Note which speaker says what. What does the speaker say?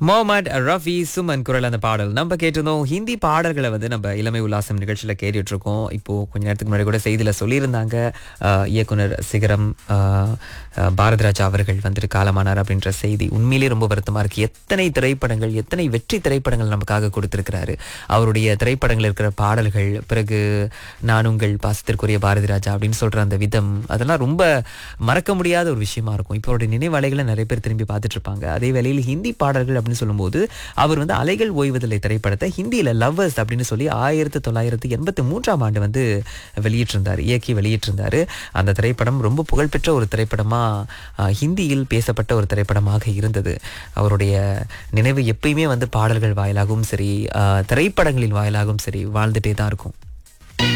Speaker 1: முகமது ரஃபி சுமன் குரல் அந்த பாடல் நம்ம கேட்டிருந்தோம் ஹிந்தி பாடல்களை வந்து நம்ம இளமை உல்லாசம் நிகழ்ச்சியில் கேட்டுட்டு இருக்கோம் இப்போ கொஞ்ச நேரத்துக்கு முன்னாடி கூட செய்தியில் சொல்லியிருந்தாங்க அஹ், இயக்குனர் சிகரம் அஹ், அஹ், பாரதிராஜா அவர்கள் வந்துட்டு காலமானார் அப்படின்ற செய்தி உண்மையிலேயே ரொம்ப வருத்தமா இருக்கு எத்தனை திரைப்படங்கள் எத்தனை வெற்றி திரைப்படங்கள் நமக்காக கொடுத்திருக்கிறாரு அவருடைய திரைப்படங்கள் இருக்கிற பாடல்கள் பிறகு நான் உங்கள் பாசத்திற்குரிய பாரதிராஜா அப்படின்னு சொல்ற அந்த விதம் அதெல்லாம் ரொம்ப மறக்க முடியாத ஒரு விஷயமா இருக்கும் இப்போ அவருடைய நினைவலைகளை நிறைய பேர் திரும்பி பார்த்துட்டு இருப்பாங்க அதே வேளையில் ஹிந்தி பாடல்கள் அப்படின்னு சொல்லும்போது அவர் வந்து அலைகள் ஓய்வதில்லை திரைப்படத்தை ஹிந்தியில லவ்வர்ஸ் அப்படின்னு சொல்லி ஆயிரத்தி தொள்ளாயிரத்தி எண்பத்தி மூன்றாம் ஆண்டு வந்து வெளியிட்டிருந்தார் இயக்கி வெளியிட்டிருந்தாரு அந்த திரைப்படம் ரொம்ப புகழ்பெற்ற ஒரு திரைப்படமா ஆஹ், ஹிந்தியில் பேசப்பட்ட ஒரு திரைப்படமாக இருந்தது அவருடைய நினைவு எப்பயுமே வந்து பாடல்கள் வாயிலாகவும் சரி ஆஹ், திரைப்படங்களின் வாயிலாகவும் சரி வாழ்ந்துட்டே தான் இருக்கும்